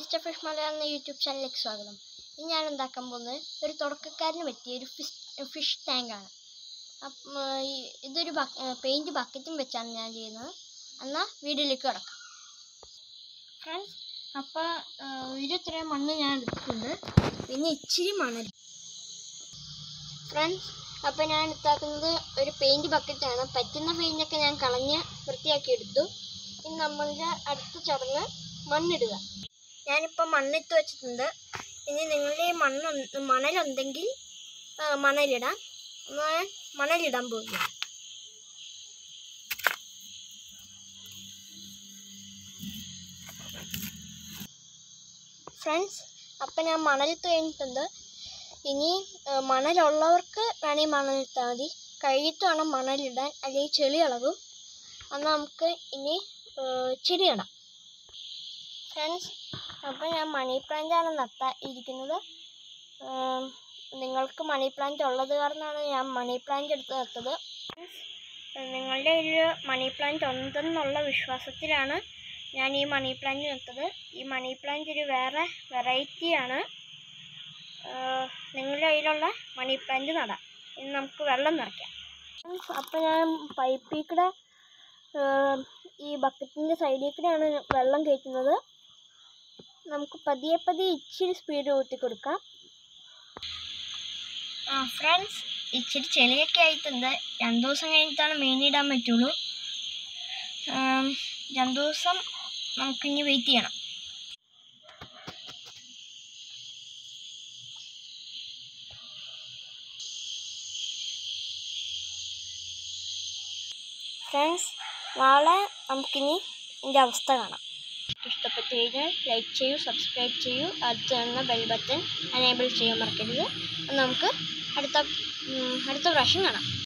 mister fish Malayalam എന്ന YouTube ചാനലിലേക്ക് സ്വാഗതം ഇനി ഞാൻ ഉണ്ടാക്കാൻ പോകുന്നത് ഒരു തുടക്കക്കാരന് പറ്റിയ ഒരു ഫിഷ് ഫിഷ് ടാങ്കാണ് അപ്പം ഈ ഇതൊരു പെയിൻറ് ബക്കറ്റും വെച്ചാണ് ഞാൻ ചെയ്യുന്നത് എന്നാൽ വീഡിയോയിലേക്ക് കിടക്കാം ഫ്രണ്ട്സ് അപ്പോൾ ഇരുത്രയും മണ്ണ് ഞാൻ എടുത്തിട്ടുണ്ട് പിന്നെ ഇച്ചിരി മണൽ ഫ്രണ്ട്സ് അപ്പോൾ ഞാൻ എടുത്താക്കുന്നത് ഒരു പെയിൻറ് ബക്കറ്റാണ് പറ്റുന്ന പെയിൻ്റൊക്കെ ഞാൻ കളഞ്ഞ് വൃത്തിയാക്കി എടുത്തു ഇനി നമ്മളുടെ അടുത്ത ചടങ്ങ് മണ്ണിടുക ഞാനിപ്പോൾ മണ്ണിട്ട് വെച്ചിട്ടുണ്ട് ഇനി നിങ്ങളുടെ ഈ മണ്ണ് മണലുണ്ടെങ്കിൽ ആ, മണലിടാം എന്നാൽ ഞാൻ മണലിടാൻ പോവുകയാണ് ഫ്രണ്ട്സ് അപ്പം ഞാൻ മണലിട്ട് കഴിഞ്ഞിട്ടുണ്ട് ഇനി ആ, മണലുള്ളവർക്ക് വേണമെങ്കിൽ മണലിട്ടാൽ മതി കഴുകിയിട്ട് വേണം മണലിടാൻ അല്ലെങ്കിൽ ചെളി ഇളകും എന്നാൽ നമുക്ക് ഇനി ആ, ചെടി നടാം ഫ്രണ്ട്സ് അപ്പോൾ ഞാൻ മണി പ്ലാന്റാണ് നട്ട ഇരിക്കുന്നത് ആം, നിങ്ങൾക്ക് മണി പ്ലാന്റ് ഉള്ളത് കാരണമാണ് ഞാൻ മണി പ്ലാന്റ് എടുത്ത് നട്ടത് നിങ്ങളുടെ കയ്യിൽ മണി പ്ലാന്റ് ഉണ്ടെന്നുള്ള വിശ്വാസത്തിലാണ് ഞാൻ ഈ മണി പ്ലാന്റ് നട്ടത് ഈ മണി പ്ലാന്റ് ഒരു വേറെ വെറൈറ്റിയാണ് നിങ്ങളുടെ കയ്യിലുള്ള മണി പ്ലാന്റ് നടാം ഇനി നമുക്ക് വെള്ളം നിറയ്ക്കാം അപ്പോൾ ഞാൻ പൈപ്പിൽ കൂടെ ആം, ഈ ബക്കറ്റിൻ്റെ സൈഡിൽ കൂടെയാണ് വെള്ളം കയറ്റുന്നത് നമുക്ക് പതിയെ പതിയെ ഇച്ചിരി സ്പീഡ് കൂട്ടി കൊടുക്കാം ആ ഫ്രണ്ട്സ് ഇച്ചിരി ചെളിയൊക്കെ ആയിട്ടുണ്ട് രണ്ട് ദിവസം കഴിഞ്ഞിട്ടാണ് മീനിടാൻ പറ്റുള്ളൂ ആം, രണ്ട് ദിവസം നമുക്കിനി വെയിറ്റ് ചെയ്യണം ഫ്രണ്ട്സ് നാളെ നമുക്കിനി ഇതിൻ്റെ അവസ്ഥ കാണാം ഇഷ്ടപ്പെട്ട് കഴിഞ്ഞാൽ ലൈക്ക് ചെയ്യൂ സബ്സ്ക്രൈബ് ചെയ്യൂ അടുത്ത് കാണുന്ന ബെൽ ബട്ടൺ അനേബിൾ ചെയ്യാൻ മറക്കരുത് അപ്പോൾ നമുക്ക് അടുത്ത ഉം, അടുത്ത പ്രാവശ്യം കാണാം